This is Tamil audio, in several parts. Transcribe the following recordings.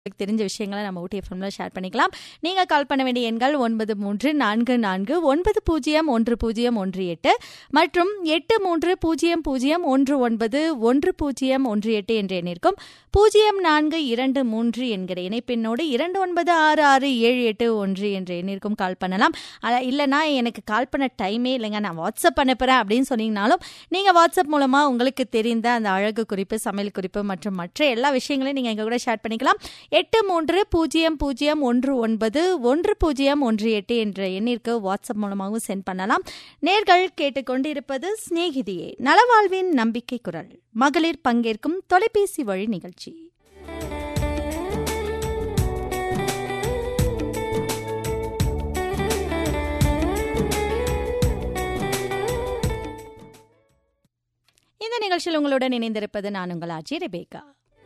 உங்களுக்கு தெரிஞ்ச விஷயங்களை நம்ம ஊட்டி எஃப்எம்ல ஷேர் பண்ணிக்கலாம் நீங்கள் கால் பண்ண வேண்டிய எண்கள் ஒன்பது மூன்று நான்கு நான்கு ஒன்பது பூஜ்ஜியம் ஒன்று பூஜ்ஜியம் ஒன்று எட்டு மற்றும் எட்டு மூன்று பூஜ்ஜியம் பூஜ்ஜியம் ஒன்று ஒன்பது ஒன்று பூஜ்ஜியம் ஒன்று எட்டு என்ற எண்ணிற்கும் பூஜ்ஜியம் நான்கு இரண்டு மூன்று என்கிற இணைப்பெண்ணோடு இரண்டு ஒன்பது ஆறு ஆறு ஏழு எட்டு ஒன்று என்ற எண்ணிற்கும் கால் பண்ணலாம் அ- இல்லைனா எனக்கு கால் பண்ண டைமே இல்லைங்க நான் வாட்ஸ்அப் அனுப்புகிறேன் அப்படின்னு சொன்னீங்கனாலும் நீங்கள் வாட்ஸ்அப் மூலமாக உங்களுக்கு தெரிந்த அந்த அழகு குறிப்பு சமையல் குறிப்பு மற்றும் மற்ற எல்லா விஷயங்களையும் நீங்கள் எங்கள் கூட ஷேர் பண்ணிக்கலாம் எட்டு மூன்று பூஜ்ஜியம் பூஜ்ஜியம் ஒன்று ஒன்பது ஒன்று பூஜ்ஜியம் ஒன்று எட்டு என்ற எண்ணிற்கு வாட்ஸ்அப் மூலமாகவும் சென்ட் பண்ணலாம் நேர்கள் கேட்டுக்கொண்டிருப்பது சிநேகிதியே நலவாழ்வின் நம்பிக்கை குரல் மகளிர் பங்கேற்கும் தொலைபேசி வழி நிகழ்ச்சி இந்த நிகழ்ச்சியில் உங்களுடன் இணைந்திருப்பது நான் உங்கள் ஆட்சி ரெபேக்கா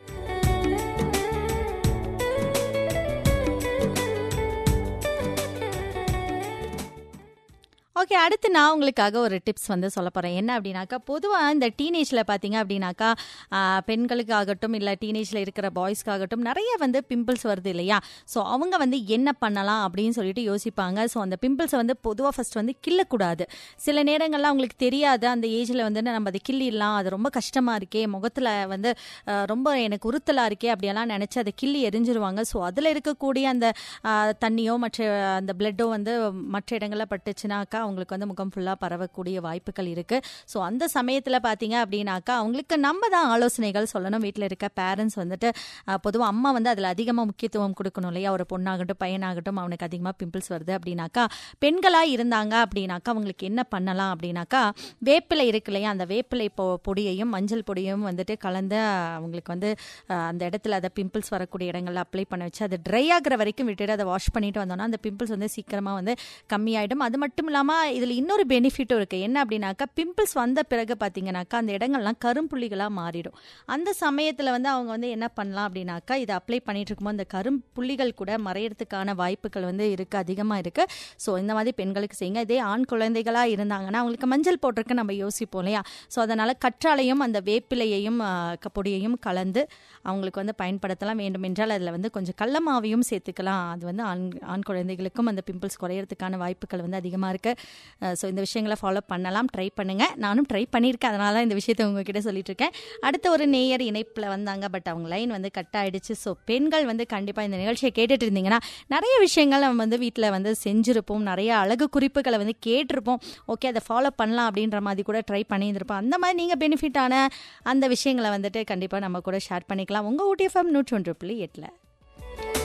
ஓகே அடுத்து நான் உங்களுக்காக ஒரு டிப்ஸ் வந்து சொல்ல போகிறேன் என்ன அப்படின்னாக்கா பொதுவாக இந்த டீனேஜில் பார்த்தீங்க அப்படின்னாக்கா ஆ, பெண்களுக்காகட்டும் இல்லை டீனேஜில் இருக்கிற பாய்ஸ்க்காகட்டும் நிறைய வந்து பிம்பிள்ஸ் வருது இல்லையா ஸோ அவங்க வந்து என்ன பண்ணலாம் அப்படின்னு சொல்லிட்டு யோசிப்பாங்க ஸோ அந்த பிம்பிள்ஸை வந்து பொதுவாக ஃபர்ஸ்ட் வந்து கிள்ளக்கூடாது சில நேரங்கள்லாம் அவங்களுக்கு தெரியாது அந்த ஏஜில் வந்து நம்ம அதை கிள்ளிடலாம் அது ரொம்ப கஷ்டமாக இருக்கே முகத்தில் வந்து ஆ, ரொம்ப எனக்கு உறுத்தலாக இருக்கே அப்படியெல்லாம் நினச்சி அதை கிள்ளி எரிஞ்சிருவாங்க ஸோ அதில் இருக்கக்கூடிய அந்த ஆ, தண்ணியோ மற்ற அந்த பிளட்டோ வந்து மற்ற இடங்களில் பட்டுச்சுனாக்கா அவங்களுக்கு வந்து முகம் ஃபுல்லாக பரவக்கூடிய வாய்ப்புகள் இருக்குது ஸோ அந்த சமயத்தில் பார்த்தீங்க அப்படின்னாக்கா அவங்களுக்கு நம்ம தான் ஆலோசனைகள் சொல்லணும் வீட்டில் இருக்க பேரண்ட்ஸ் வந்துட்டு பொதுவாக அம்மா வந்து அதில் அதிகமாக முக்கியத்துவம் கொடுக்கணும் இல்லையா ஒரு பொண்ணாகட்டும் பையனாகட்டும் அவனுக்கு அதிகமாக பிம்பிள்ஸ் வருது அப்படின்னாக்கா பெண்களாக இருந்தாங்க அப்படின்னாக்கா அவங்களுக்கு என்ன பண்ணலாம் அப்படின்னாக்கா வேப்பிலை இருக்கு இல்லையா அந்த வேப்பிலை பொ பொடியையும் மஞ்சள் பொடியும் வந்துட்டு கலந்து அவங்களுக்கு வந்து அஹ், அந்த இடத்துல அதை பிம்பிள்ஸ் வரக்கூடிய இடங்கள்ல அப்ளை பண்ண வச்சு அது ட்ரை ஆகுற வரைக்கும் விட்டுட்டு அதை வாஷ் பண்ணிட்டு வந்தோம்னா அந்த பிம்பிள்ஸ் வந்து சீக்கிரமாக வந்து கம்மியாயிடும் அது மட்டும் இல்லாமல் இதில் இன்னொரு பெனிஃபிட்டும் இருக்குது என்ன அப்படின்னாக்கா பிம்பிள்ஸ் வந்த பிறகு பார்த்தீங்கன்னாக்கா அந்த இடங்கள்லாம் கரும்புள்ளிகளாக மாறிடும் அந்த சமயத்தில் வந்து அவங்க வந்து என்ன பண்ணலாம் அப்படின்னாக்கா இதை அப்ளை பண்ணிட்டு இருக்கும்போது அந்த கரும்புள்ளிகள் கூட மறையறதுக்கான வாய்ப்புகள் வந்து இருக்குது அதிகமாக இருக்குது ஸோ இந்த மாதிரி பெண்களுக்கு செய்யுங்க இதே ஆண் குழந்தைகளாக இருந்தாங்கன்னா அவங்களுக்கு மஞ்சள் போட்டிருக்கு நம்ம யோசிப்போம் இல்லையா ஸோ அதனால் கற்றாழையும் அந்த வேப்பிலையையும் ஆ, க- பொடியையும் கலந்து அவங்களுக்கு வந்து பயன்படுத்தலாம் வேண்டும் என்றால் அதில் வந்து கொஞ்சம் கடலமாவையும் சேர்த்துக்கலாம் அது வந்து ஆண் ஆண் குழந்தைகளுக்கும் அந்த பிம்பிள்ஸ் குறையறதுக்கான வாய்ப்புகள் வந்து அதிகமாக இருக்குது ஸோ இந்த விஷயங்களை ஃபாலோ பண்ணலாம் ட்ரை பண்ணுங்கள் நானும் ட்ரை பண்ணியிருக்கேன் அதனால தான் இந்த விஷயத்தை உங்ககிட்ட சொல்லிட்டு இருக்கேன் அடுத்த ஒரு நேயர் இணைப்பில் வந்தாங்க பட் அவங்க லைன் வந்து கட் ஆயிடுச்சு ஸோ பெண்கள் வந்து கண்டிப்பாக இந்த நிகழ்ச்சியை கேட்டுட்டு இருந்தீங்கன்னா நிறைய விஷயங்கள் நம்ம வந்து வீட்டில் வந்து செஞ்சுருப்போம் நிறைய அழகு குறிப்புகளை வந்து கேட்டிருப்போம் ஓகே அதை ஃபாலோ பண்ணலாம் அப்படின்ற மாதிரி கூட ட்ரை பண்ணியிருந்திருப்போம் அந்த மாதிரி நீங்கள் பெனிஃபிட்டான அந்த விஷயங்களை வந்துட்டு கண்டிப்பாக நம்ம கூட ஷேர் பண்ணிக்கலாம் உங்கள் ஊட்டி எஃப்எம் நூற்றி ஒன்று புள்ளி எட்டில்